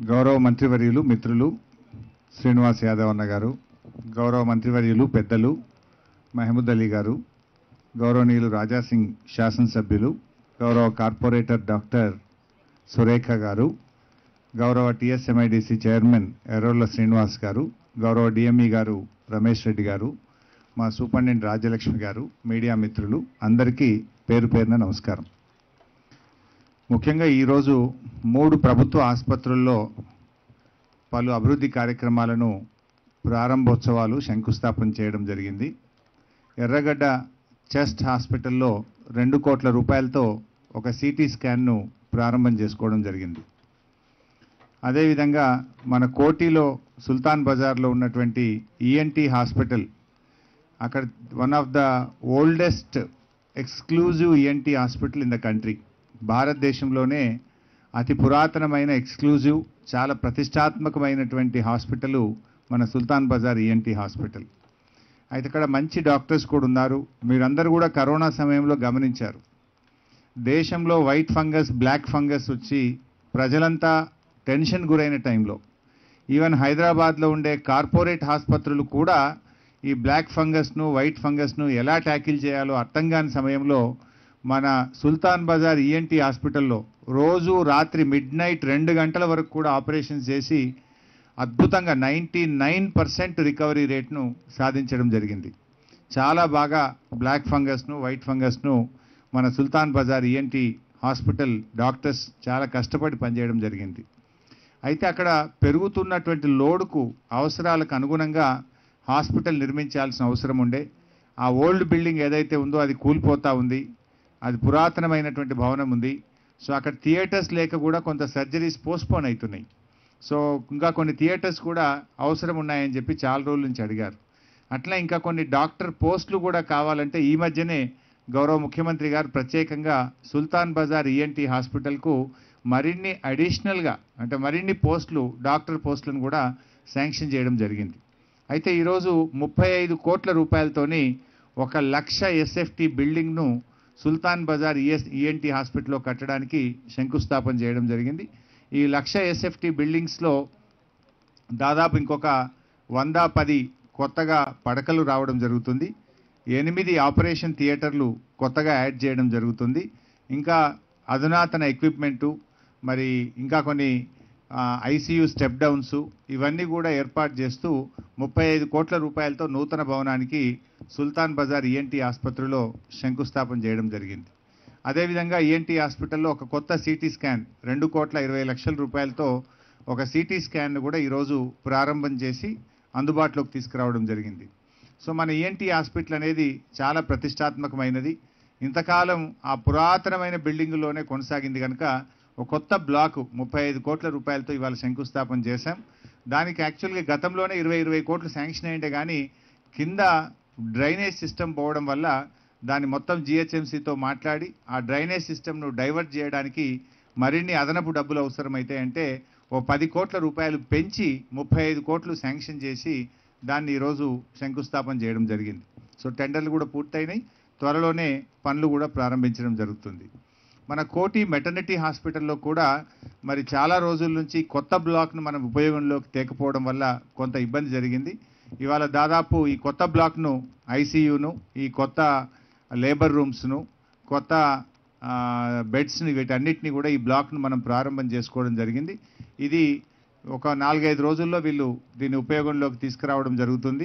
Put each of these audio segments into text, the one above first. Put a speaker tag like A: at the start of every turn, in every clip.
A: గౌరవ మంత్రివర్యులు మిత్రులు శ్రీనివాస్ యాదవ్ అన్న గారు గౌరవ మంత్రివర్యులు పెద్దలు మహమూద్ అలీ గారు గౌరవనీయులు రాజాసింగ్ శాసనసభ్యులు గౌరవ కార్పొరేటర్ డాక్టర్ సురేఖ గారు గౌరవ టిఎస్ఎంఐడిసి చైర్మన్ ఎర్రోళ్ళ శ్రీనివాస్ గారు గౌరవ డిఎంఈ గారు రమేష్ రెడ్డి గారు మా సూపరింటెండెంట్ రాజ్యలక్ష్మి గారు మీడియా మిత్రులు అందరికీ పేరు పేరున నమస్కారం ముఖ్యంగా ఈరోజు మూడు ప్రభుత్వ ఆసుపత్రుల్లో పలు అభివృద్ధి కార్యక్రమాలను ప్రారంభోత్సవాలు శంకుస్థాపన చేయడం జరిగింది ఎర్రగడ్డ చెస్ట్ హాస్పిటల్లో రెండు కోట్ల రూపాయలతో ఒక సిటీ స్కాన్ను ప్రారంభం చేసుకోవడం జరిగింది అదేవిధంగా మన కోటిలో సుల్తాన్ బజార్లో ఉన్నటువంటి ఈఎన్టీ హాస్పిటల్ అక్కడ one of the oldest exclusive ENT hospital in the country భారతదేశంలోనే అతి పురాతనమైన ఎక్స్క్లూజివ్ చాలా ప్రతిష్టాత్మకమైనటువంటి హాస్పిటల్ మన సుల్తాన్ బజార్ ఈఎన్టీ హాస్పిటల్ అయితే ఇక్కడ మంచి డాక్టర్స్ కూడా ఉన్నారు మీరందరూ కూడా కరోనా సమయంలో గమనించారు దేశంలో వైట్ ఫంగస్ బ్లాక్ ఫంగస్ వచ్చి ప్రజలంతా టెన్షన్ గురైన టైంలో ఈవెన్ హైదరాబాద్లో ఉండే కార్పొరేట్ ఆసుపత్రులు కూడా ఈ బ్లాక్ ఫంగస్ను వైట్ ఫంగస్ను ఎలా ట్యాకిల్ చేయాలో అర్థం కాని సమయంలో మన సుల్తాన్ బజార్ ఈఎన్టీ హాస్పిటల్లో రోజు రాత్రి మిడ్ నైట్ రెండు గంటల వరకు కూడా ఆపరేషన్స్ చేసి అద్భుతంగా నైంటీ నైన్ పర్సెంట్ రికవరీ రేట్ను సాధించడం జరిగింది చాలా బాగా బ్లాక్ ఫంగస్ను వైట్ ఫంగస్ను మన Sultan Bazar ENT hospital doctors చాలా కష్టపడి పనిచేయడం జరిగింది అయితే అక్కడ పెరుగుతున్నటువంటి లోడుకు అవసరాలకు అనుగుణంగా హాస్పిటల్ నిర్మించాల్సిన అవసరం ఉండే ఆ ఓల్డ్ బిల్డింగ్ ఏదైతే ఉందో అది కూలిపోతా ఉంది అది పురాతనమైనటువంటి భవనం ఉంది సో అక్కడ థియేటర్స్ లేక కూడా కొంత సర్జరీస్ పోస్ట్పోన్ అవుతున్నాయి సో ఇంకా కొన్ని థియేటర్స్ కూడా అవసరం ఉన్నాయని చెప్పి చాలా రోజుల నుంచి అడిగారు అట్లా ఇంకా కొన్ని డాక్టర్ పోస్టులు కూడా కావాలంటే ఈ మధ్యనే గౌరవ ముఖ్యమంత్రి గారు ప్రత్యేకంగా సుల్తాన్ బజార్ ఈఎన్టీ హాస్పిటల్కు మరిన్ని అడిషనల్గా అంటే మరిన్ని పోస్టులు డాక్టర్ పోస్టులను కూడా శాంక్షన్ చేయడం జరిగింది అయితే ఈరోజు ముప్పై ఐదు కోట్ల రూపాయలతోని ఒక లక్ష ఎస్ఎఫ్టీ బిల్డింగ్ను సుల్తాన్ బజార్ ఈఎస్ ఈఎన్టీ హాస్పిటల్లో కట్టడానికి శంకుస్థాపన చేయడం జరిగింది ఈ లక్ష ఎస్ఎఫ్టీ బిల్డింగ్స్లో దాదాపు ఇంకొక వంద పది కొత్తగా పడకలు రావడం జరుగుతుంది ఎనిమిది ఆపరేషన్ థియేటర్లు కొత్తగా యాడ్ చేయడం జరుగుతుంది ఇంకా అధునాతన ఎక్విప్మెంటు మరి ఇంకా కొన్ని ఐసీయూ స్టెప్ డౌన్స్ ఇవన్నీ కూడా ఏర్పాటు చేస్తూ ముప్పై ఐదు కోట్ల రూపాయలతో నూతన భవనానికి సుల్తాన్ బజార్ ఈఎన్టీ ఆసుపత్రిలో శంకుస్థాపన చేయడం జరిగింది అదేవిధంగా ఈఎన్టీ హాస్పిటల్లో ఒక కొత్త సిటీ స్కాన్ రెండు కోట్ల ఇరవై లక్షల రూపాయలతో ఒక సిటీ స్కాన్ కూడా ఈరోజు ప్రారంభం చేసి అందుబాటులోకి తీసుకురావడం జరిగింది సో మన ఈఎన్టీ హాస్పిటల్ అనేది చాలా ప్రతిష్టాత్మకమైనది ఇంతకాలం ఆ పురాతనమైన బిల్డింగులోనే కొనసాగింది కనుక ఒక కొత్త బ్లాక్ ముప్పై ఐదు కోట్ల రూపాయలతో ఇవాళ శంకుస్థాపన చేశాం దానికి యాక్చువల్గా గతంలోనే ఇరవై ఇరవై కోట్లు శాంక్షన్ అయ్యిండే కానీ కింద డ్రైనేజ్ సిస్టమ్ పోవడం వల్ల దాన్ని మొత్తం జిహెచ్ఎంసీతో మాట్లాడి ఆ డ్రైనేజ్ సిస్టమ్ను డైవర్ట్ చేయడానికి మరిన్ని అదనపు డబ్బులు అవసరమైతే అంటే ఓ పది కోట్ల రూపాయలు పెంచి ముప్పై ఐదు కోట్లు శాంక్షన్ చేసి దాన్ని ఈరోజు శంకుస్థాపన చేయడం జరిగింది సో టెండర్లు కూడా పూర్తయినాయి త్వరలోనే పనులు కూడా ప్రారంభించడం జరుగుతుంది మన కోటి మెటర్నిటీ హాస్పిటల్లో కూడా మరి చాలా రోజుల నుంచి కొత్త బ్లాక్ను మనం ఉపయోగంలోకి తేకపోవడం వల్ల కొంత ఇబ్బంది జరిగింది ఇవాళ దాదాపు ఈ కొత్త బ్లాక్ను ఐసీయూను ఈ కొత్త లేబర్ రూమ్స్ను కొత్త ఆ, బెడ్స్ని వీటన్నిటిని కూడా ఈ బ్లాక్ను మనం ప్రారంభం చేసుకోవడం జరిగింది ఇది ఒక నాలుగైదు రోజుల్లో వీళ్ళు దీన్ని ఉపయోగంలోకి తీసుకురావడం జరుగుతుంది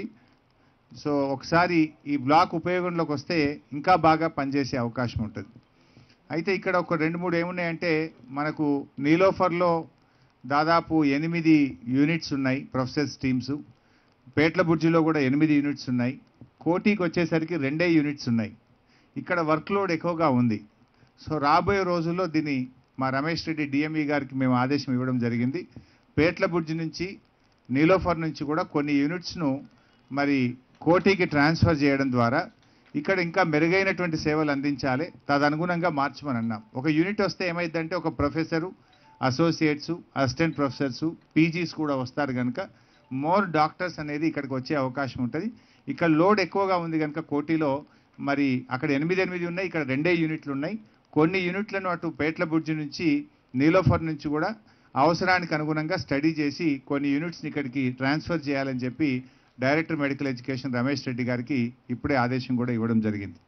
A: సో ఒకసారి ఈ బ్లాక్ ఉపయోగంలోకి వస్తే ఇంకా బాగా పనిచేసే అవకాశం ఉంటుంది అయితే ఇక్కడ ఒక రెండు మూడు ఏమున్నాయంటే మనకు నీలోఫర్లో దాదాపు ఎనిమిది యూనిట్స్ ఉన్నాయి ప్రొఫెసర్స్ టీమ్స్ పేట్ల బుర్జిలో కూడా ఎనిమిది యూనిట్స్ ఉన్నాయి కోటికి వచ్చేసరికి రెండే యూనిట్స్ ఉన్నాయి ఇక్కడ వర్క్ లోడ్ ఎక్కువగా ఉంది సో రాబోయే రోజుల్లో దీన్ని మా రమేష్ రెడ్డి డిఎంఈ గారికి మేము ఆదేశం ఇవ్వడం జరిగింది పేట్ల బుర్జి నుంచి నీలోఫర్ నుంచి కూడా కొన్ని యూనిట్స్ను మరి కోటికి ట్రాన్స్ఫర్ చేయడం ద్వారా ఇక్కడ ఇంకా మెరుగైనటువంటి సేవలు అందించాలి తదనుగుణంగా మార్చమని అన్నాం ఒక యూనిట్ వస్తే ఏమైందంటే ఒక professor associates assistant professors PGs కూడా వస్తారు కనుక మోర్ డాక్టర్స్ అనేది ఇక్కడికి వచ్చే అవకాశం ఉంటుంది ఇక్కడ లోడ్ ఎక్కువగా ఉంది కనుక కోటిలో మరి అక్కడ ఎనిమిది ఎనిమిది ఉన్నాయి ఇక్కడ రెండే యూనిట్లు ఉన్నాయి కొన్ని యూనిట్లను అటు పేట్ల బుర్జి నుంచి నీలోఫర్ నుంచి కూడా అవసరానికి అనుగుణంగా స్టడీ చేసి కొన్ని యూనిట్స్ని ఇక్కడికి ట్రాన్స్ఫర్ చేయాలని చెప్పి director medical education Ramesh Reddy garu ఇప్పుడే ఆదేశం కూడా ఇవ్వడం జరిగింది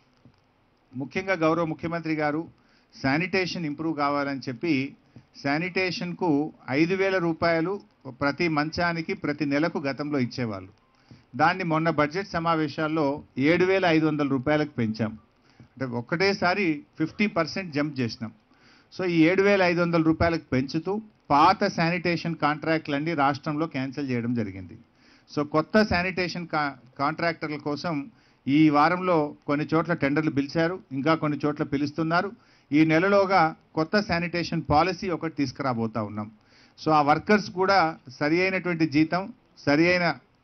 A: ముఖ్యంగా గౌరవ ముఖ్యమంత్రి గారు శానిటేషన్ ఇంప్రూవ్ కావాలని చెప్పి శానిటేషన్కు ఐదు వేల రూపాయలు ప్రతి మంచానికి ప్రతి నెలకు గతంలో ఇచ్చేవాళ్ళు దాన్ని మొన్న బడ్జెట్ సమావేశాల్లో ఏడు వేల ఐదు వందల రూపాయలకు పెంచాం అంటే ఒక్కటేసారి ఫిఫ్టీ పర్సెంట్ జంప్ చేసినాం సో ఈ ఏడు వేల ఐదు వందల రూపాయలకు పెంచుతూ పాత శానిటేషన్ కాంట్రాక్ట్లన్నీ రాష్ట్రంలో క్యాన్సిల్ చేయడం జరిగింది సో కొత్త శానిటేషన్ కా కాంట్రాక్టర్ల కోసం ఈ వారంలో కొన్ని చోట్ల టెండర్లు పిలిచారు ఇంకా కొన్ని చోట్ల పిలుస్తున్నారు ఈ నెలలోగా కొత్త శానిటేషన్ పాలసీ ఒకటి తీసుకురాబోతా ఉన్నాం సో ఆ వర్కర్స్ కూడా సరి అయినటువంటి జీతం సరి అయిన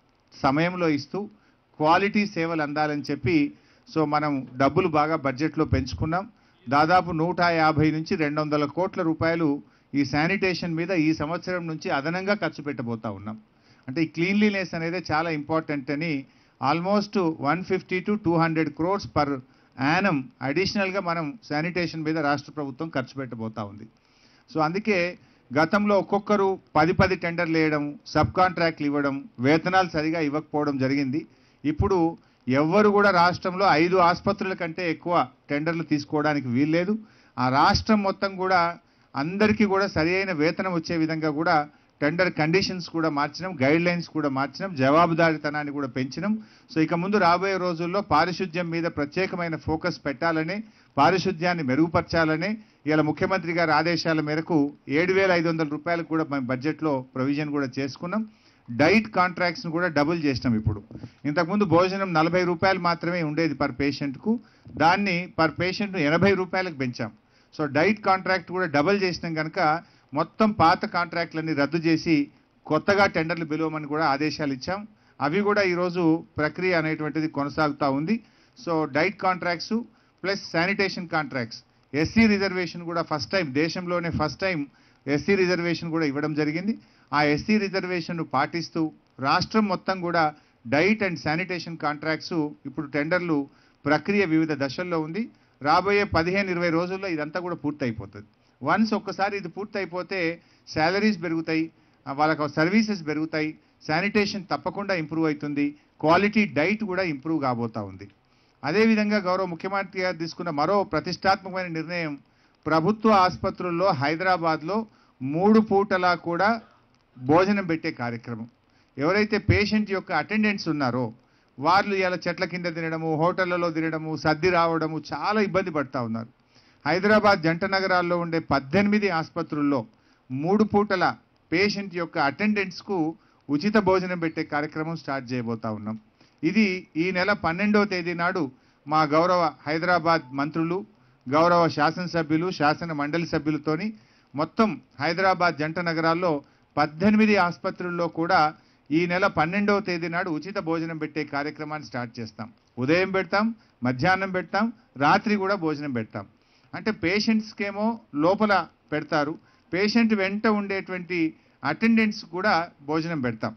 A: సమయంలో ఇస్తూ క్వాలిటీ సేవలు అందాలని చెప్పి సో మనం డబ్బులు బాగా బడ్జెట్లో పెంచుకున్నాం దాదాపు నూట యాభై నుంచి రెండు వందల కోట్ల రూపాయలు ఈ శానిటేషన్ మీద ఈ సంవత్సరం నుంచి అదనంగా ఖర్చు పెట్టబోతా ఉన్నాం అంటే ఈ క్లీన్లీనెస్ అనేది చాలా ఇంపార్టెంట్ అని almost one fifty to two hundred crores per annum అడిషనల్గా మనం శానిటేషన్ మీద రాష్ట్ర ప్రభుత్వం ఖర్చు పెట్టబోతా ఉంది సో అందుకే గతంలో ఒక్కొక్కరు పది పది టెండర్లు వేయడం సబ్ కాంట్రాక్ట్లు ఇవ్వడం వేతనాలు సరిగా ఇవ్వకపోవడం జరిగింది ఇప్పుడు ఎవ్వరు కూడా రాష్ట్రంలో ఐదు ఆసుపత్రుల కంటే ఎక్కువ టెండర్లు తీసుకోవడానికి వీల్లేదు ఆ రాష్ట్రం మొత్తం కూడా అందరికీ కూడా సరి అయిన వేతనం వచ్చే విధంగా కూడా టెండర్ కండిషన్స్ కూడా మార్చినాం గైడ్ లైన్స్ కూడా మార్చినాం జవాబుదారీతనాన్ని కూడా పెంచినాం సో ఇక ముందు రాబోయే రోజుల్లో పారిశుద్ధ్యం మీద ప్రత్యేకమైన ఫోకస్ పెట్టాలని పారిశుద్ధ్యాన్ని మెరుగుపరచాలని ఇలా ముఖ్యమంత్రి గారి ఆదేశాల మేరకు ఏడు వేల ఐదు వందల రూపాయలకు కూడా మేము బడ్జెట్లో ప్రొవిజన్ కూడా చేసుకున్నాం డైట్ కాంట్రాక్ట్స్ను కూడా డబుల్ చేసినాం ఇప్పుడు ఇంతకుముందు భోజనం నలభై రూపాయలు మాత్రమే ఉండేది పర్ పేషెంట్కు దాన్ని పర్ పేషెంట్ను ఎనభై రూపాయలకు పెంచాం సో డైట్ కాంట్రాక్ట్ కూడా డబుల్ చేసినాం కనుక మొత్తం పాత కాంట్రాక్ట్లన్నీ రద్దు చేసి కొత్తగా టెండర్లు పిలవమని కూడా ఆదేశాలు ఇచ్చాం అవి కూడా ఈరోజు ప్రక్రియ అనేటువంటిది కొనసాగుతూ ఉంది so diet contracts plus sanitation contracts SC reservation కూడా ఫస్ట్ టైం దేశంలోనే ఫస్ట్ టైం ఎస్సీ రిజర్వేషన్ కూడా ఇవ్వడం జరిగింది ఆ ఎస్సీ రిజర్వేషన్ను పాటిస్తూ రాష్ట్రం మొత్తం కూడా డైట్ అండ్ శానిటేషన్ కాంట్రాక్ట్స్ ఇప్పుడు టెండర్లు ప్రక్రియ వివిధ దశల్లో ఉంది రాబోయే పదిహేను ఇరవై రోజుల్లో ఇదంతా కూడా పూర్తయిపోతుంది వన్స్ ఒక్కసారి ఇది పూర్తయిపోతే శాలరీస్ పెరుగుతాయి ఆ వాళ్ళకు సర్వీసెస్ పెరుగుతాయి శానిటేషన్ తప్పకుండా ఇంప్రూవ్ అవుతుంది క్వాలిటీ డైట్ కూడా ఇంప్రూవ్ కాబోతా ఉంది అదేవిధంగా గౌరవ ముఖ్యమంత్రి గారు తీసుకున్న మరో ప్రతిష్టాత్మకమైన నిర్ణయం ప్రభుత్వ ఆసుపత్రుల్లో హైదరాబాద్లో మూడు పూటలా కూడా భోజనం పెట్టే కార్యక్రమం ఎవరైతే పేషెంట్ యొక్క అటెండెంట్స్ ఉన్నారో వాళ్ళు ఇలా చెట్ల కింద తినడము హోటళ్లలో తినడము సర్ది రావడము చాలా ఇబ్బంది పడతా ఉన్నారు హైదరాబాద్ జంట నగరాల్లో ఉండే పద్దెనిమిది ఆసుపత్రుల్లో మూడు పూటల పేషెంట్ యొక్క అటెండెంట్స్కు ఉచిత భోజనం పెట్టే కార్యక్రమం స్టార్ట్ చేయబోతా ఉన్నాం ఇది ఈ నెల పన్నెండవ తేదీ నాడు మా గౌరవ హైదరాబాద్ మంత్రులు గౌరవ శాసనసభ్యులు శాసన మండలి సభ్యులతోని మొత్తం హైదరాబాద్ జంట నగరాల్లో పద్దెనిమిది ఆసుపత్రుల్లో కూడా ఈ నెల పన్నెండవ తేదీ నాడు ఉచిత భోజనం పెట్టే కార్యక్రమాన్ని స్టార్ట్ చేస్తాం ఉదయం పెడతాం మధ్యాహ్నం పెడతాం రాత్రి కూడా భోజనం పెడతాం అంటే పేషెంట్స్కేమో లోపల పెడతారు పేషెంట్ వెంట ఉండేటువంటి అటెండెంట్స్ కూడా భోజనం పెడతాం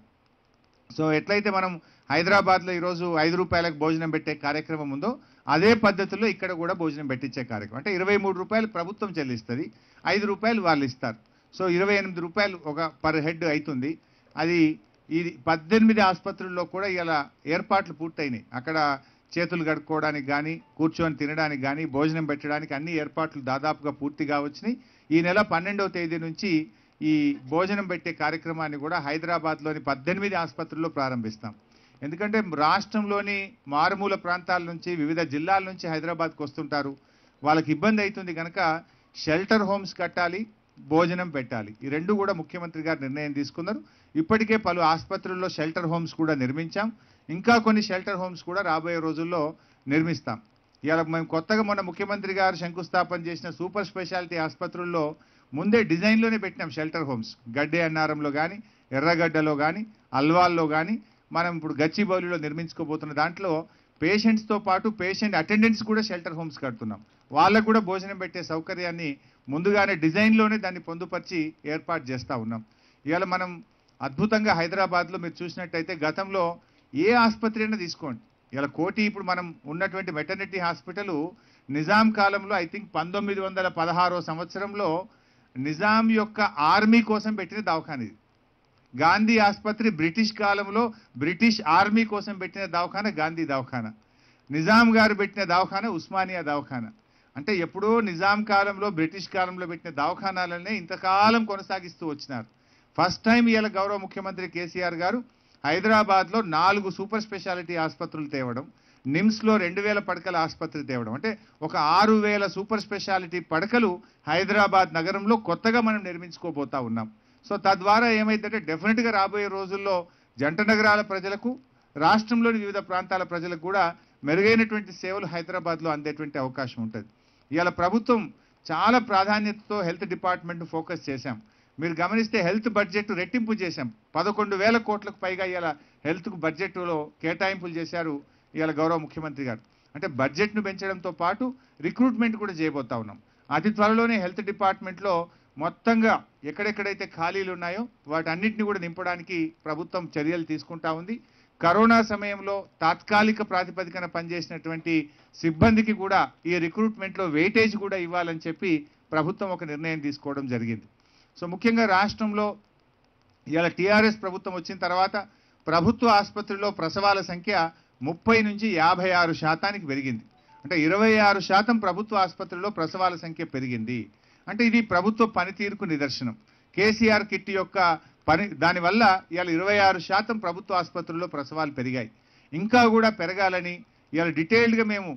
A: సో ఎట్లయితే మనం హైదరాబాద్లో ఈరోజు ఐదు రూపాయలకు భోజనం పెట్టే కార్యక్రమం ఉందో అదే పద్ధతిలో ఇక్కడ కూడా భోజనం పెట్టించే కార్యక్రమం అంటే ఇరవై మూడు రూపాయలు ప్రభుత్వం చెల్లిస్తుంది ఐదు రూపాయలు వాళ్ళు ఇస్తారు సో ఇరవై ఎనిమిది రూపాయలు ఒక పర్ హెడ్ అవుతుంది అది ఇది పద్దెనిమిది ఆసుపత్రుల్లో కూడా ఇలా ఏర్పాట్లు పూర్తయినాయి అక్కడ చేతులు కడుక్కోవడానికి కానీ కూర్చొని తినడానికి కానీ భోజనం పెట్టడానికి అన్ని ఏర్పాట్లు దాదాపుగా పూర్తిగా వచ్చినాయి ఈ నెల పన్నెండవ తేదీ నుంచి ఈ భోజనం పెట్టే కార్యక్రమాన్ని కూడా హైదరాబాద్లోని పద్దెనిమిది ఆసుపత్రుల్లో ప్రారంభిస్తాం ఎందుకంటే రాష్ట్రంలోని మారుమూల ప్రాంతాల నుంచి వివిధ జిల్లాల నుంచి హైదరాబాద్కు వస్తుంటారు వాళ్ళకి ఇబ్బంది అవుతుంది కనుక షెల్టర్ హోమ్స్ కట్టాలి భోజనం పెట్టాలి ఈ రెండు కూడా ముఖ్యమంత్రి గారు నిర్ణయం తీసుకున్నారు ఇప్పటికే పలు ఆసుపత్రుల్లో షెల్టర్ హోమ్స్ కూడా నిర్మించాం ఇంకా కొన్ని షెల్టర్ హోమ్స్ కూడా రాబోయే రోజుల్లో నిర్మిస్తాం ఇవాళ మేము కొత్తగా మొన్న ముఖ్యమంత్రి గారు శంకుస్థాపన చేసిన సూపర్ స్పెషాలిటీ ఆసుపత్రుల్లో ముందే డిజైన్లోనే పెట్టినాం షెల్టర్ హోమ్స్ గడ్డే అన్నారంలో కానీ ఎర్రగడ్డలో కానీ అల్వాల్లో కానీ మనం ఇప్పుడు గచ్చిబౌలిలో నిర్మించుకోబోతున్న దాంట్లో పేషెంట్స్తో పాటు పేషెంట్ అటెండెంట్స్ కూడా షెల్టర్ హోమ్స్ కడుతున్నాం వాళ్ళకు కూడా భోజనం పెట్టే సౌకర్యాన్ని ముందుగానే డిజైన్లోనే దాన్ని పొందుపరిచి ఏర్పాటు చేస్తూ ఉన్నాం ఇవాళ మనం అద్భుతంగా హైదరాబాద్లో మీరు చూసినట్టయితే గతంలో ఏ ఆసుపత్రి అయినా తీసుకోండి ఇలా కోటి ఇప్పుడు మనం ఉన్నటువంటి మెటర్నిటీ హాస్పిటల్ నిజాం కాలంలో ఐ థింక్ పంతొమ్మిది వందల పదహారో సంవత్సరంలో నిజాం యొక్క ఆర్మీ కోసం పెట్టిన దవాఖాన ఇది గాంధీ ఆసుపత్రి బ్రిటిష్ కాలంలో బ్రిటిష్ ఆర్మీ కోసం పెట్టిన దవాఖాన గాంధీ దవాఖాన నిజాం గారు పెట్టిన దవాఖాన ఉస్మానియా దవాఖాన అంటే ఎప్పుడో నిజాం కాలంలో బ్రిటిష్ కాలంలో పెట్టిన దవాఖానాలనే ఇంతకాలం కొనసాగిస్తూ వచ్చినారు ఫస్ట్ టైం ఇవాళ గౌరవ ముఖ్యమంత్రి కేసీఆర్ గారు హైదరాబాద్లో నాలుగు సూపర్ స్పెషాలిటీ ఆసుపత్రులు తేవడం నిమ్స్లో రెండు వేల పడకల ఆసుపత్రి తేవడం అంటే ఒక ఆరు వేల సూపర్ స్పెషాలిటీ పడకలు హైదరాబాద్ నగరంలో కొత్తగా మనం నిర్మించుకోబోతా ఉన్నాం సో తద్వారా ఏమైందంటే డెఫినెట్గా రాబోయే రోజుల్లో జంట నగరాల ప్రజలకు రాష్ట్రంలోని వివిధ ప్రాంతాల ప్రజలకు కూడా మెరుగైనటువంటి సేవలు హైదరాబాద్లో అందేటువంటి అవకాశం ఉంటుంది ఇవాళ ప్రభుత్వం చాలా ప్రాధాన్యతతో హెల్త్ డిపార్ట్మెంట్ ఫోకస్ చేశాం మీరు గమనిస్తే హెల్త్ బడ్జెట్ రెట్టింపు చేశాం పదకొండు వేల కోట్లకు పైగా ఇవాళ హెల్త్కు బడ్జెట్లో కేటాయింపులు చేశారు ఇవాళ గౌరవ ముఖ్యమంత్రి గారు అంటే బడ్జెట్ను పెంచడంతో పాటు రిక్రూట్మెంట్ కూడా చేయబోతా ఉన్నాం అతి త్వరలోనే హెల్త్ డిపార్ట్మెంట్లో మొత్తంగా ఎక్కడెక్కడైతే ఖాళీలు ఉన్నాయో వాటన్నిటిని కూడా నింపడానికి ప్రభుత్వం చర్యలు తీసుకుంటా ఉంది కరోనా సమయంలో తాత్కాలిక ప్రాతిపదికన పనిచేసినటువంటి సిబ్బందికి కూడా ఈ రిక్రూట్మెంట్లో వెయిటేజ్ కూడా ఇవ్వాలని చెప్పి ప్రభుత్వం ఒక నిర్ణయం తీసుకోవడం జరిగింది సో ముఖ్యంగా రాష్ట్రంలో ఇవాళ టీఆర్ఎస్ ప్రభుత్వం వచ్చిన తర్వాత ప్రభుత్వ ఆసుపత్రిలో ప్రసవాల సంఖ్య ముప్పై నుంచి యాభై ఆరు శాతానికి పెరిగింది అంటే ఇరవై ఆరు శాతం ప్రభుత్వ ఆసుపత్రిలో ప్రసవాల సంఖ్య పెరిగింది అంటే ఇది ప్రభుత్వ పనితీరుకు నిదర్శనం కేసీఆర్ కిట్ యొక్క పని దానివల్ల ఇవాళ ఇరవై ఆరు శాతం ప్రభుత్వ ఆసుపత్రుల్లో ప్రసవాలు పెరిగాయి ఇంకా కూడా పెరగాలని ఇవాళ డీటెయిల్డ్గా మేము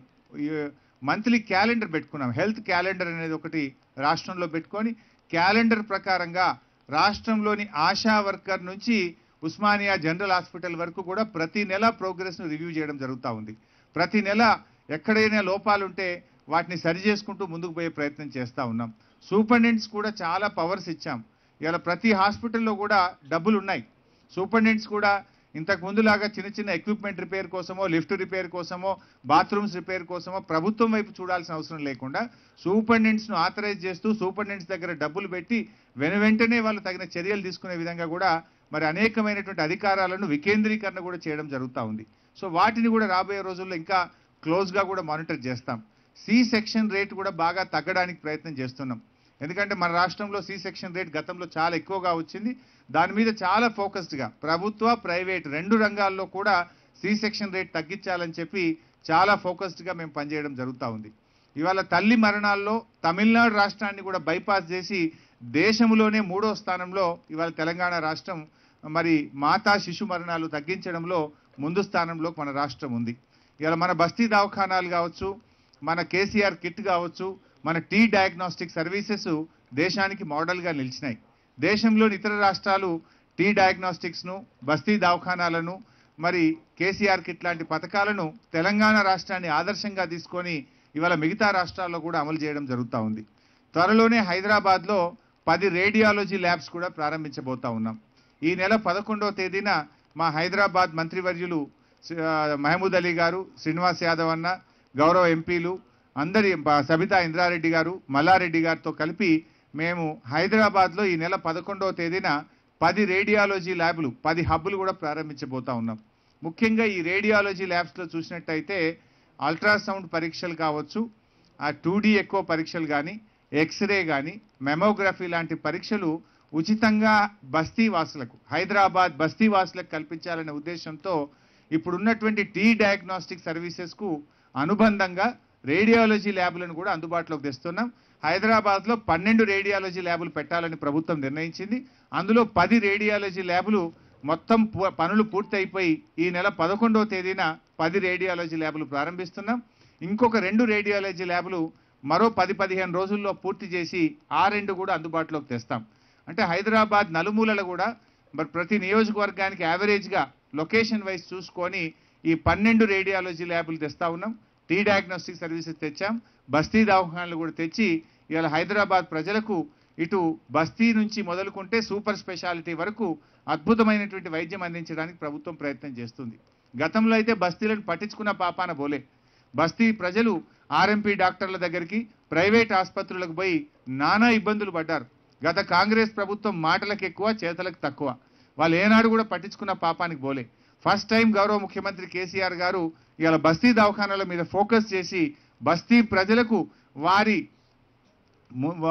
A: మంత్లీ క్యాలెండర్ పెట్టుకున్నాం హెల్త్ క్యాలెండర్ అనేది ఒకటి రాష్ట్రంలో పెట్టుకొని క్యాలెండర్ ప్రకారంగా రాష్ట్రంలోని ఆశా వర్కర్ నుంచి ఉస్మానియా జనరల్ హాస్పిటల్ వరకు కూడా ప్రతి నెల ప్రోగ్రెస్ను రివ్యూ చేయడం జరుగుతూ ఉంది ప్రతి నెల ఎక్కడైనా లోపాలు ఉంటే వాటిని సరి చేసుకుంటూ ముందుకు పోయే ప్రయత్నం చేస్తూ ఉన్నాం సూపరింటెండెంట్స్ కూడా చాలా పవర్స్ ఇచ్చాం ఇలా ప్రతి హాస్పిటల్లో కూడా డబ్బులు ఉన్నాయి సూపరింటెండెంట్స్ కూడా ఇంతకు ముందులాగా చిన్న చిన్న ఎక్విప్మెంట్ రిపేర్ కోసమో లిఫ్ట్ రిపేర్ కోసమో బాత్రూమ్స్ రిపేర్ కోసమో ప్రభుత్వం వైపు చూడాల్సిన అవసరం లేకుండా సూపరింటెండెంట్స్ను ఆథరైజ్ చేస్తూ సూపరింటెండెంట్స్ దగ్గర డబ్బులు పెట్టి వెను వెంటనే వాళ్ళు తగిన చర్యలు తీసుకునే విధంగా కూడా మరి అనేకమైనటువంటి అధికారాలను వికేంద్రీకరణ కూడా చేయడం జరుగుతూ ఉంది సో వాటిని కూడా రాబోయే రోజుల్లో ఇంకా క్లోజ్గా కూడా మానిటర్ చేస్తాం సి సెక్షన్ రేట్ కూడా బాగా తగ్గడానికి ప్రయత్నం చేస్తున్నాం ఎందుకంటే మన రాష్ట్రంలో సి సెక్షన్ రేట్ గతంలో చాలా ఎక్కువగా వచ్చింది దాని మీద చాలా ఫోకస్డ్గా ప్రభుత్వ ప్రైవేట్ రెండు రంగాల్లో కూడా సి సెక్షన్ రేట్ తగ్గించాలని చెప్పి చాలా ఫోకస్డ్గా మేము పనిచేయడం జరుగుతూ ఉంది ఇవాళ తల్లి మరణాల్లో తమిళనాడు రాష్ట్రాన్ని కూడా బైపాస్ చేసి దేశంలోనే మూడో స్థానంలో ఇవాళ తెలంగాణ రాష్ట్రం మరి మాతా శిశు మరణాలు తగ్గించడంలో ముందు స్థానంలో మన రాష్ట్రం ఉంది ఇవాళ మన బస్తీ దవాఖానాలు కావచ్చు మన కేసీఆర్ కిట్ కావచ్చు మన టీ డయాగ్నోస్టిక్ సర్వీసెస్ దేశానికి మోడల్గా నిలిచినాయి దేశంలోని ఇతర రాష్ట్రాలు టీ డయాగ్నోస్టిక్స్ను బస్తీ దవాఖానాలను మరి కేసీఆర్ కిట్ లాంటి పథకాలను తెలంగాణ రాష్ట్రాన్ని ఆదర్శంగా తీసుకొని ఇవాళ మిగతా రాష్ట్రాల్లో కూడా అమలు చేయడం జరుగుతూ ఉంది త్వరలోనే హైదరాబాద్లో పది రేడియాలజీ ల్యాబ్స్ కూడా ప్రారంభించబోతా ఉన్నాం ఈ నెల పదకొండవ తేదీన మా హైదరాబాద్ మంత్రివర్యులు ఆ, మహమూద్ అలీ గారు శ్రీనివాస్ యాదవ్ అన్న గౌరవ ఎంపీలు అందరి బ- సబితా ఇంద్రారెడ్డి గారు మల్లారెడ్డి గారితో కలిపి మేము హైదరాబాద్లో ఈ నెల పదకొండవ తేదీన పది రేడియాలజీ ల్యాబ్లు పది హబ్బులు కూడా ప్రారంభించబోతా ఉన్నాం ముఖ్యంగా ఈ రేడియాలజీ ల్యాబ్స్లో చూసినట్టయితే అల్ట్రాసౌండ్ పరీక్షలు కావచ్చు ఆ టూ డీ ఎక్కువ పరీక్షలు కానీ ఎక్స్రే కానీ మెమోగ్రఫీ లాంటి పరీక్షలు ఉచితంగా బస్తీ వాసులకు హైదరాబాద్ బస్తీ వాసులకు కల్పించాలనే ఉద్దేశంతో ఇప్పుడున్నటువంటి టీ డయాగ్నోస్టిక్ సర్వీసెస్కు అనుబంధంగా రేడియాలజీ ల్యాబ్లను కూడా అందుబాటులోకి తెస్తున్నాం హైదరాబాద్లో పన్నెండు రేడియాలజీ ల్యాబులు పెట్టాలని ప్రభుత్వం నిర్ణయించింది అందులో పది రేడియాలజీ ల్యాబులు మొత్తం పు- పనులు పూర్తయిపోయి ఈ నెల పదకొండవ తేదీన పది రేడియాలజీ ల్యాబులు ప్రారంభిస్తున్నాం ఇంకొక రెండు రేడియాలజీ ల్యాబులు మరో పది పదిహేను రోజుల్లో పూర్తి చేసి ఆ రెండు కూడా అందుబాటులోకి తెస్తాం అంటే హైదరాబాద్ నలుమూలలు కూడా మరి ప్రతి నియోజకవర్గానికి యావరేజ్గా లొకేషన్ వైజ్ చూసుకొని ఈ పన్నెండు రేడియాలజీ ల్యాబులు తెస్తా ఉన్నాం టీ డయాగ్నోస్టిక్ సర్వీసెస్ తెచ్చాం బస్తీ దవాఖానాలు కూడా తెచ్చి ఇవాళ హైదరాబాద్ ప్రజలకు ఇటు బస్తీ నుంచి మొదలుకుంటే సూపర్ స్పెషాలిటీ వరకు అద్భుతమైనటువంటి వైద్యం అందించడానికి ప్రభుత్వం ప్రయత్నం చేస్తుంది గతంలో అయితే బస్తీలను పట్టించుకున్న పాపాన బోలే బస్తీ ప్రజలు ఆర్ఎంపీ డాక్టర్ల దగ్గరికి ప్రైవేట్ ఆసుపత్రులకు పోయి నానా ఇబ్బందులు పడ్డారు గత కాంగ్రెస్ ప్రభుత్వం మాటలకు ఎక్కువ చేతలకు తక్కువ వాళ్ళు ఏనాడు కూడా పట్టించుకున్న పాపానికి పోలే ఫస్ట్ టైం గౌరవ ముఖ్యమంత్రి కేసీఆర్ గారు ఇవాళ బస్తీ దవాఖానాల మీద ఫోకస్ చేసి బస్తీ ప్రజలకు వారి ము- వా-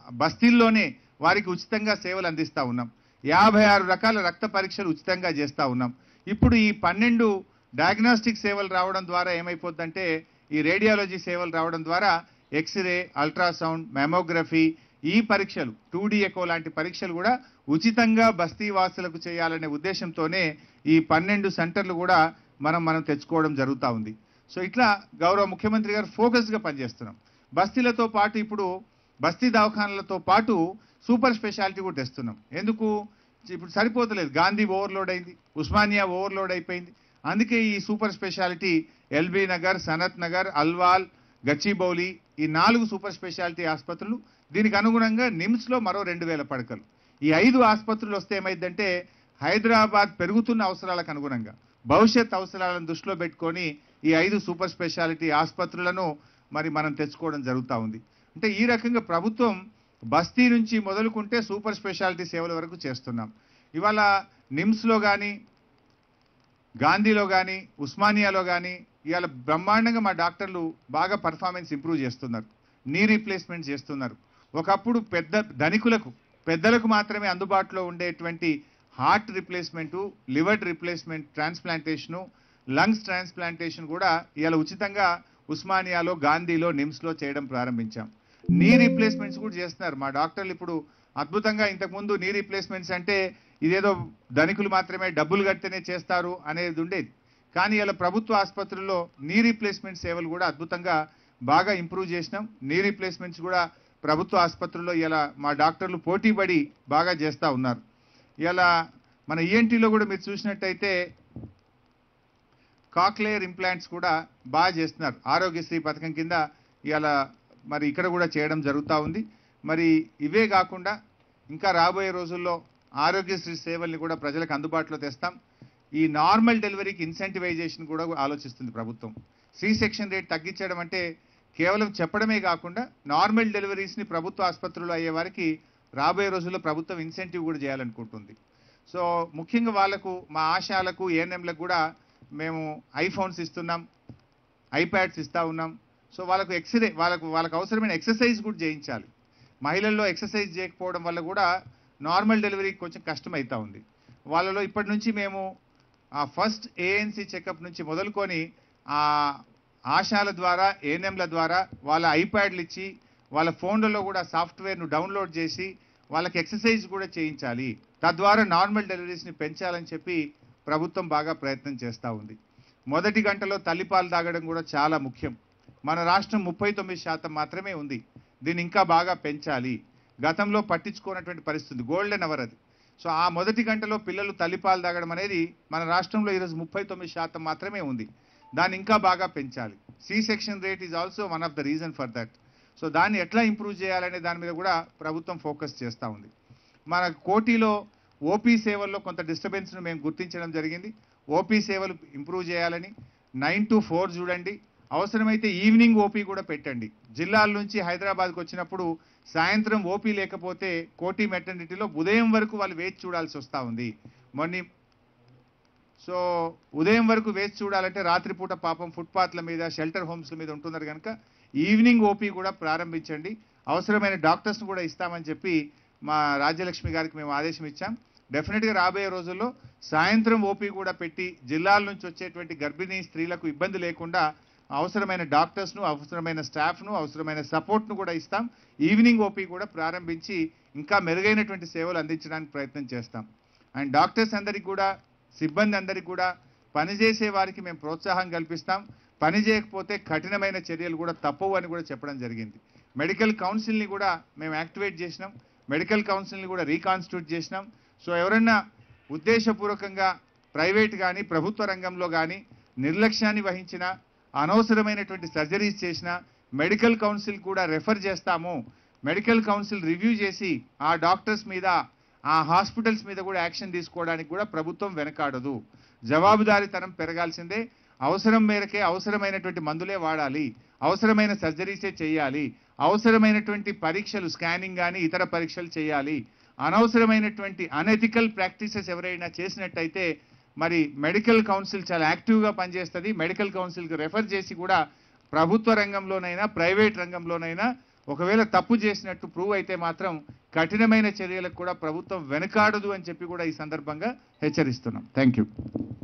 A: బస్తీల్లోనే వారికి ఉచితంగా సేవలు అందిస్తూ ఉన్నాం యాభై ఆరు రకాల రక్త పరీక్షలు ఉచితంగా చేస్తూ ఉన్నాం ఇప్పుడు ఈ పన్నెండు డయాగ్నోస్టిక్ సేవలు రావడం ద్వారా ఏమైపోద్దంటే ఈ రేడియాలజీ సేవలు రావడం ద్వారా ఎక్స్రే అల్ట్రాసౌండ్ మెమోగ్రఫీ ఈ పరీక్షలు టూ ఎకో లాంటి పరీక్షలు కూడా ఉచితంగా బస్తీ వాసులకు చేయాలనే ఉద్దేశంతోనే ఈ పన్నెండు సెంటర్లు కూడా మనం మనం తెచ్చుకోవడం జరుగుతూ ఉంది సో ఇట్లా గౌరవ ముఖ్యమంత్రి గారు ఫోకస్గా పనిచేస్తున్నాం బస్తీలతో పాటు ఇప్పుడు బస్తీ దవాఖానలతో పాటు సూపర్ స్పెషాలిటీ కూడా తెస్తున్నాం ఎందుకు ఇప్పుడు సరిపోతలేదు గాంధీ ఓవర్లోడ్ అయింది ఉస్మానియా ఓవర్లోడ్ అయిపోయింది అందుకే ఈ సూపర్ స్పెషాలిటీ ఎల్బీ నగర్ సనత్ నగర్ అల్వాల్ గచ్చిబౌలి ఈ నాలుగు సూపర్ స్పెషాలిటీ ఆసుపత్రులు దీనికి అనుగుణంగా నిమ్స్లో మరో రెండు వేల పడకలు ఈ ఐదు ఆసుపత్రులు వస్తే ఏమైందంటే హైదరాబాద్ పెరుగుతున్న అవసరాలకు అనుగుణంగా భవిష్యత్ అవసరాలను దృష్టిలో పెట్టుకొని ఈ ఐదు సూపర్ స్పెషాలిటీ ఆసుపత్రులను మరి మనం తెచ్చుకోవడం జరుగుతూ ఉంది అంటే ఈ రకంగా ప్రభుత్వం బస్తీ నుంచి మొదలుకుంటే సూపర్ స్పెషాలిటీ సేవల వరకు చేస్తున్నాం ఇవాళ నిమ్స్లో కానీ గాంధీలో కానీ ఉస్మానియాలో కానీ ఇవాళ బ్రహ్మాండంగా మా డాక్టర్లు బాగా పర్ఫార్మెన్స్ ఇంప్రూవ్ చేస్తున్నారు నీ రీప్లేస్మెంట్ చేస్తున్నారు ఒకప్పుడు పెద్ద ధనికులకు పెద్దలకు మాత్రమే అందుబాటులో ఉండేటువంటి heart replacement liver replacement transplantation lungs transplantation కూడా ఇవాళ ఉచితంగా ఉస్మానియాలో గాంధీలో నిమ్స్లో చేయడం ప్రారంభించాం నీ రీప్లేస్మెంట్స్ కూడా చేస్తున్నారు మా డాక్టర్లు ఇప్పుడు అద్భుతంగా ఇంతకుముందు నీ రీప్లేస్మెంట్స్ అంటే ఇదేదో ధనికులు మాత్రమే డబ్బులు కడితేనే చేస్తారు అనేది ఉండేది కానీ ఇలా ప్రభుత్వ ఆసుపత్రుల్లో నీ రీప్లేస్మెంట్ సేవలు కూడా అద్భుతంగా బాగా ఇంప్రూవ్ చేసినాం నీ రీప్లేస్మెంట్స్ కూడా ప్రభుత్వ ఆసుపత్రుల్లో ఇలా మా డాక్టర్లు పోటీపడి బాగా చేస్తూ ఉన్నారు ఇలా మన ఈఎన్టీలో కూడా మీరు చూసినట్టయితే కాక్లేయర్ ఇంప్లాంట్స్ కూడా బాగా చేస్తున్నారు ఆరోగ్యశ్రీ పథకం కింద ఇవాళ మరి ఇక్కడ కూడా చేయడం జరుగుతూ ఉంది మరి ఇవే కాకుండా ఇంకా రాబోయే రోజుల్లో ఆరోగ్యశ్రీ సేవల్ని కూడా ప్రజలకు అందుబాటులో తెస్తాం ఈ నార్మల్ డెలివరీకి ఇన్సెంటివైజేషన్ కూడా ఆలోచిస్తుంది ప్రభుత్వం సి సెక్షన్ రేట్ తగ్గించడం అంటే కేవలం చెప్పడమే కాకుండా నార్మల్ డెలివరీస్ని ప్రభుత్వ ఆసుపత్రుల్లో అయ్యే వారికి రాబోయే రోజుల్లో ప్రభుత్వం ఇన్సెంటివ్ కూడా చేయాలనుకుంటుంది సో ముఖ్యంగా వాళ్ళకు మా ఆశాలకు ఏఎన్ఎంలకు కూడా మేము ఐఫోన్స్ ఇస్తున్నాం ఐప్యాడ్స్ ఇస్తా ఉన్నాం సో వాళ్ళకు ఎక్స్రే వాళ్ళకు వాళ్ళకు అవసరమైన ఎక్సర్సైజ్ కూడా చేయించాలి మహిళల్లో ఎక్సర్సైజ్ చేయకపోవడం వల్ల కూడా నార్మల్ డెలివరీకి కొంచెం కష్టం అవుతా ఉంది వాళ్ళలో ఇప్పటి నుంచి మేము ఆ ఫస్ట్ ఏఎన్సీ చెకప్ నుంచి మొదలుకొని ఆ ఆశాల ద్వారా ఏఎన్ఎంల ద్వారా వాళ్ళ ఐప్యాడ్లు ఇచ్చి వాళ్ళ ఫోన్లలో కూడా సాఫ్ట్వేర్ను డౌన్లోడ్ చేసి వాళ్ళకి ఎక్సర్సైజ్ కూడా చేయించాలి తద్వారా నార్మల్ డెలివరీస్ని పెంచాలని చెప్పి ప్రభుత్వం బాగా ప్రయత్నం చేస్తూ ఉంది మొదటి గంటలో తల్లిపాలు తాగడం కూడా చాలా ముఖ్యం మన రాష్ట్రం ముప్పై తొమ్మిది శాతం మాత్రమే ఉంది దీన్ని ఇంకా బాగా పెంచాలి గతంలో పట్టించుకోనటువంటి పరిస్థితి గోల్డెన్ అవర్ అది సో ఆ మొదటి గంటలో పిల్లలు తల్లిపాలు తాగడం అనేది మన రాష్ట్రంలో ఈరోజు ముప్పై తొమ్మిది శాతం మాత్రమే ఉంది దాన్ని ఇంకా బాగా పెంచాలి C section rate is also one of the reason for that so దాన్ని ఎట్లా ఇంప్రూవ్ చేయాలనే దాని మీద కూడా ప్రభుత్వం ఫోకస్ చేస్తూ ఉంది మన కోటిలో ఓపీ సేవల్లో కొంత డిస్టర్బెన్స్ను మేము గుర్తించడం జరిగింది ఓపీ సేవలు ఇంప్రూవ్ చేయాలని నైన్ టు ఫోర్ చూడండి అవసరమైతే ఈవినింగ్ ఓపీ కూడా పెట్టండి జిల్లాల నుంచి హైదరాబాద్కి వచ్చినప్పుడు సాయంత్రం ఓపీ లేకపోతే కోటి మెటర్నిటీలో ఉదయం వరకు వాళ్ళు వేచి చూడాల్సి వస్తూ ఉంది మొన్న సో ఉదయం వరకు వేచి చూడాలంటే రాత్రిపూట పాపం ఫుట్పాత్ల మీద షెల్టర్ హోమ్స్ల మీద ఉంటున్నారు కనుక ఈవినింగ్ ఓపీ కూడా ప్రారంభించండి అవసరమైన డాక్టర్స్ని కూడా ఇస్తామని చెప్పి మా రాజ్యలక్ష్మి గారికి మేము ఆదేశం ఇచ్చాం డెఫినెట్గా రాబోయే రోజుల్లో సాయంత్రం ఓపీ కూడా పెట్టి జిల్లాల నుంచి వచ్చేటువంటి గర్భిణీ స్త్రీలకు ఇబ్బంది లేకుండా అవసరమైన డాక్టర్స్ను అవసరమైన స్టాఫ్ను అవసరమైన సపోర్ట్ను కూడా ఇస్తాం ఈవినింగ్ ఓపీ కూడా ప్రారంభించి ఇంకా మెరుగైనటువంటి సేవలు అందించడానికి ప్రయత్నం చేస్తాం అండ్ డాక్టర్స్ అందరికీ కూడా సిబ్బంది అందరికీ కూడా పనిచేసే వారికి మేము ప్రోత్సాహం కల్పిస్తాం పని చేయకపోతే కఠినమైన చర్యలు కూడా తప్పవు అని కూడా చెప్పడం జరిగింది మెడికల్ కౌన్సిల్ని కూడా మేము యాక్టివేట్ చేసినాం మెడికల్ కౌన్సిల్ని కూడా రీకాన్స్టిట్యూట్ చేసినాం సో ఎవరన్నా ఉద్దేశపూర్వకంగా ప్రైవేట్ కానీ ప్రభుత్వ రంగంలో కానీ నిర్లక్ష్యాన్ని వహించిన అనవసరమైనటువంటి సర్జరీస్ చేసిన మెడికల్ కౌన్సిల్ కూడా రెఫర్ చేస్తాము మెడికల్ కౌన్సిల్ రివ్యూ చేసి ఆ డాక్టర్స్ మీద ఆ హాస్పిటల్స్ మీద కూడా యాక్షన్ తీసుకోవడానికి కూడా ప్రభుత్వం వెనకాడదు జవాబుదారీతనం పెరగాల్సిందే అవసరం మేరకే అవసరమైనటువంటి మందులే వాడాలి అవసరమైన సర్జరీసే చేయాలి అవసరమైనటువంటి పరీక్షలు స్కానింగ్ కానీ ఇతర పరీక్షలు చేయాలి అనవసరమైనటువంటి అనెథికల్ ప్రాక్టీసెస్ ఎవరైనా చేసినట్టయితే మరి మెడికల్ కౌన్సిల్ చాలా యాక్టివ్గా పనిచేస్తుంది మెడికల్ కౌన్సిల్కి రెఫర్ చేసి కూడా ప్రభుత్వ రంగంలోనైనా ప్రైవేట్ రంగంలోనైనా ఒకవేళ తప్పు చేసినట్టు ప్రూవ్ అయితే మాత్రం కఠినమైన చర్యలకు కూడా ప్రభుత్వం వెనకాడదు అని చెప్పి కూడా ఈ సందర్భంగా హెచ్చరిస్తున్నాం థ్యాంక్ యూ